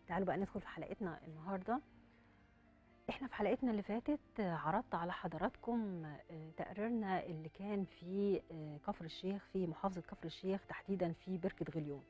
تعالوا بقى ندخل في حلقتنا النهارده احنا في حلقتنا اللي فاتت آه، عرضت على حضراتكم آه، تقريرنا اللي كان في آه، كفر الشيخ في محافظة كفر الشيخ تحديدا في بركة غليون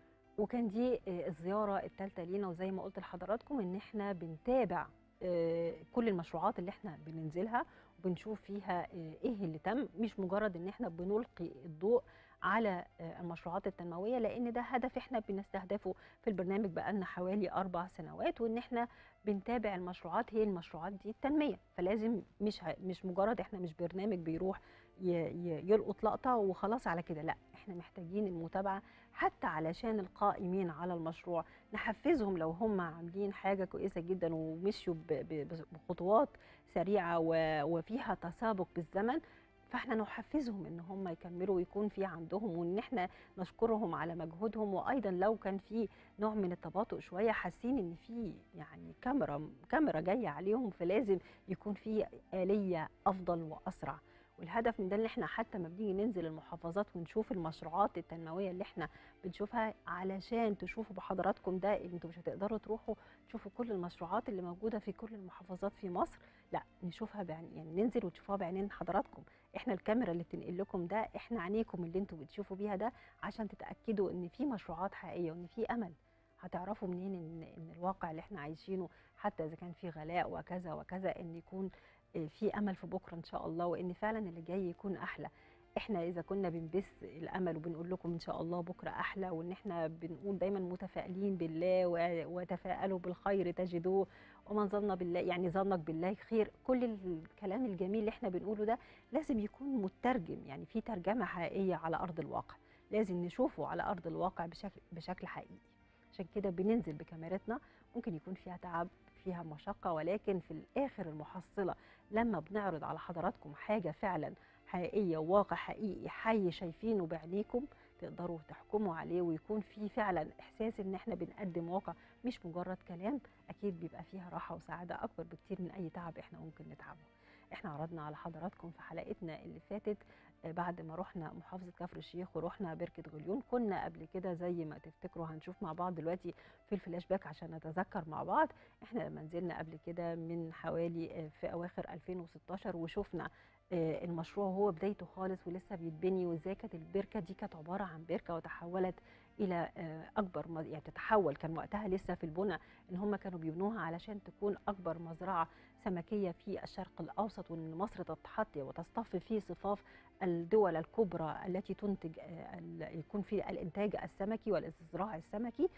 وكان دي آه، الزيارة الثالثة لينا وزي ما قلت لحضراتكم ان احنا بنتابع آه، كل المشروعات اللي احنا بننزلها وبنشوف فيها آه، ايه اللي تم مش مجرد ان احنا بنلقي الضوء على آه، المشروعات التنموية لان ده هدف احنا بنستهدفه في البرنامج بقالنا حوالي اربع سنوات وان احنا بنتابع المشروعات هي المشروعات دي التنميه فلازم مش ه- مش مجرد احنا مش برنامج بيروح ي- ي- يلقط لقطه وخلاص على كده لا احنا محتاجين المتابعه حتى علشان القائمين على المشروع نحفزهم لو هم عاملين حاجه كويسه جدا ومشوا ب- ب- بخطوات سريعه و- وفيها تسابق بالزمن فاحنا نحفزهم ان هم يكملوا ويكون في عندهم وان احنا نشكرهم على مجهودهم وايضا لو كان في نوع من التباطؤ شويه حاسين ان في يعني كاميرا كاميرا جايه عليهم فلازم يكون في اليه افضل واسرع والهدف من ده ان احنا حتى ما بنيجي ننزل المحافظات ونشوف المشروعات التنمويه اللي احنا بنشوفها علشان تشوفوا بحضراتكم ده انتوا مش هتقدروا تروحوا تشوفوا كل المشروعات اللي موجوده في كل المحافظات في مصر لا نشوفها بعين يعني ننزل وتشوفوها بعينين حضراتكم احنا الكاميرا اللي بتنقل لكم ده احنا عينيكم اللي انتوا بتشوفوا بيها ده عشان تتاكدوا ان في مشروعات حقيقيه وان في امل هتعرفوا منين ان ان الواقع اللي احنا عايشينه حتى اذا كان في غلاء وكذا وكذا ان يكون آه، في امل في بكره ان شاء الله وان فعلا اللي جاي يكون احلى احنا اذا كنا بنبث الامل وبنقول لكم ان شاء الله بكره احلى وان احنا بنقول دايما متفائلين بالله و- وتفائلوا بالخير تجدوه ومن ظن بالله يعني ظنك بالله خير كل الكلام الجميل اللي احنا بنقوله ده لازم يكون مترجم يعني في ترجمه حقيقيه على ارض الواقع لازم نشوفه على ارض الواقع بشكل بشكل حقيقي عشان كده بننزل بكاميرتنا ممكن يكون فيها تعب فيها مشقة ولكن في الآخر المحصلة لما بنعرض على حضراتكم حاجة فعلا حقيقية وواقع حقيقي حي شايفينه بعينيكم تقدروا تحكموا عليه ويكون في فعلا إحساس إن إحنا بنقدم واقع مش مجرد كلام أكيد بيبقى فيها راحة وسعادة أكبر بكتير من أي تعب إحنا ممكن نتعبه احنا عرضنا على حضراتكم في حلقتنا اللي فاتت آه، بعد ما رحنا محافظة كفر الشيخ ورحنا بركة غليون كنا قبل كده زي ما تفتكروا هنشوف مع بعض دلوقتي في الفلاش باك عشان نتذكر مع بعض احنا لما نزلنا قبل كده من حوالي آه، في اواخر 2016 وشفنا آه، المشروع هو بدايته خالص ولسه بيتبني وازاي كانت البركه دي كانت عباره عن بركه وتحولت الى آه، اكبر مز- يعني تتحول كان وقتها لسه في البنى ان هم كانوا بيبنوها علشان تكون اكبر مزرعه سمكيه في الشرق الاوسط وان مصر تتحطي وتصطف في صفاف الدول الكبرى التي تنتج آه، ال- يكون في الانتاج السمكي والاستزراع السمكي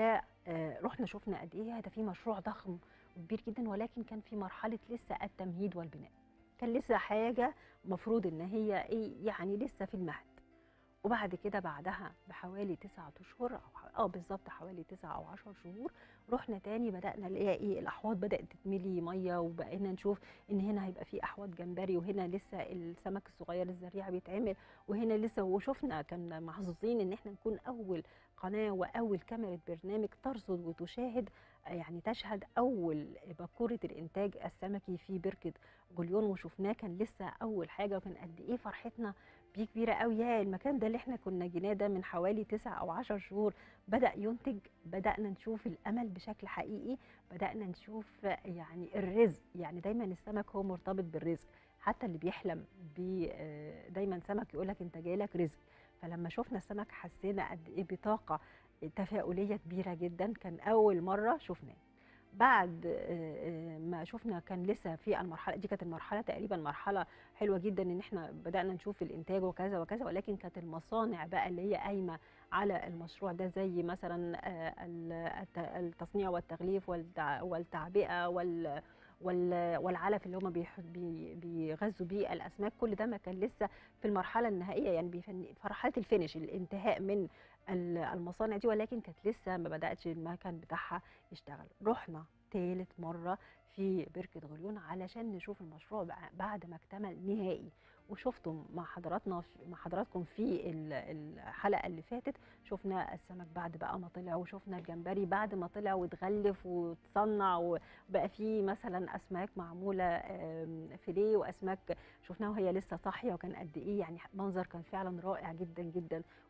فرحنا شفنا قد ايه ده في مشروع ضخم وكبير جدا ولكن كان في مرحله لسه التمهيد والبناء كان لسه حاجه مفروض ان هي ايه يعني لسه في المهد وبعد كده بعدها بحوالي تسعة اشهر او ح- اه بالظبط حوالي تسعة او عشر شهور رحنا تاني بدانا نلاقي ايه الاحواض بدات تتملي ميه وبقينا نشوف ان هنا هيبقى في احواض جمبري وهنا لسه السمك الصغير الزريع بيتعمل وهنا لسه وشفنا كان محظوظين ان احنا نكون اول قناه واول كاميرا برنامج ترصد وتشاهد آه، يعني تشهد اول باكوره الانتاج السمكي في بركه غليون وشفناه كان لسه اول حاجه وكان قد ايه فرحتنا بيه كبيره قوي يا المكان ده اللي احنا كنا جيناه ده من حوالي تسع او عشر شهور بدا ينتج بدانا نشوف الامل بشكل حقيقي بدانا نشوف يعني الرزق يعني دايما السمك هو مرتبط بالرزق حتى اللي بيحلم بي آه، دايما سمك يقول لك انت جايلك رزق فلما شفنا السمك حسينا قد ايه بطاقه تفاؤليه كبيره جدا كان اول مره شفناه بعد آه، آه، ما شفنا كان لسه في المرحله دي كانت المرحله تقريبا مرحله حلوه جدا ان احنا بدانا نشوف الانتاج وكذا وكذا ولكن كانت المصانع بقى اللي هي قايمه على المشروع ده زي مثلا آه، ال- الت- التصنيع والتغليف والتع- والتعبئه وال وال- والعلف اللي هم بيح- بي- بيغذوا بيه الاسماك كل ده ما كان لسه في المرحله النهائيه يعني بيفن- في مرحله الفينش الانتهاء من ال- المصانع دي ولكن كانت لسه ما بداتش المكن بتاعها يشتغل رحنا ثالث مره في بركه غليون علشان نشوف المشروع بع- بعد ما اكتمل نهائي وشفتم مع حضراتنا في- مع حضراتكم في ال- الحلقه اللي فاتت شفنا السمك بعد بقى ما طلع وشفنا الجمبري بعد ما طلع واتغلف وتصنع وبقى فيه مثلا اسماك معموله آم، فيليه واسماك شفناها وهي لسه صاحيه وكان قد ايه يعني منظر كان فعلا رائع جدا جدا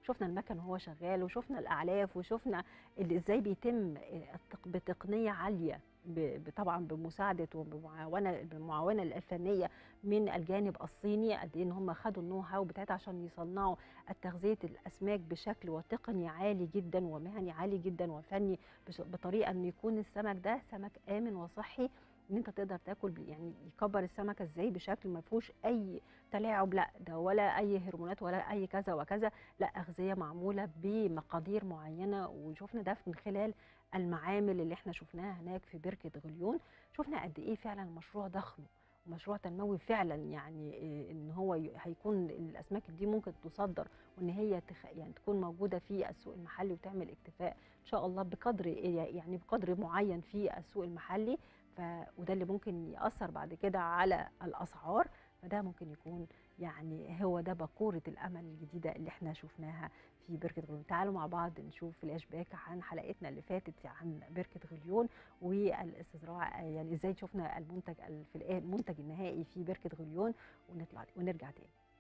شفنا المكن وهو شغال وشفنا الاعلاف وشفنا اللي ازاي بيتم آه، التق- بتقنيه عاليه ب- ب- طبعا بمساعده وبمعاونه بالمعاونه الفنيه من الجانب الصيني قد ايه ان هم خدوا النو هاو بتاعتها عشان يصنعوا تغذيه الاسماك بشكل وتقني عالي جدا ومهني عالي جدا وفني بش- بطريقه ان يكون السمك ده سمك امن وصحي ان انت تقدر تاكل بيه. يعني يكبر السمكه ازاي بشكل ما فيهوش اي تلاعب لا ده ولا اي هرمونات ولا اي كذا وكذا لا اغذيه معموله بمقادير معينه وشفنا ده من خلال المعامل اللي احنا شفناها هناك في بركه غليون شفنا قد ايه فعلا المشروع ضخم ومشروع تنموي فعلا يعني إيه ان هو ي- هيكون الاسماك دي ممكن تصدر وان هي تخ... يعني تكون موجوده في السوق المحلي وتعمل اكتفاء ان شاء الله بقدر يعني بقدر معين في السوق المحلي ف... وده اللي ممكن ياثر بعد كده على الاسعار فده ممكن يكون يعني هو ده باكوره الامل الجديده اللي احنا شفناها في بركه غليون تعالوا مع بعض نشوف فلاش باك عن حلقتنا اللي فاتت عن بركه غليون والاستزراع يعني ازاي شفنا المنتج الف- المنتج النهائي في بركه غليون ونطلع ونرجع تاني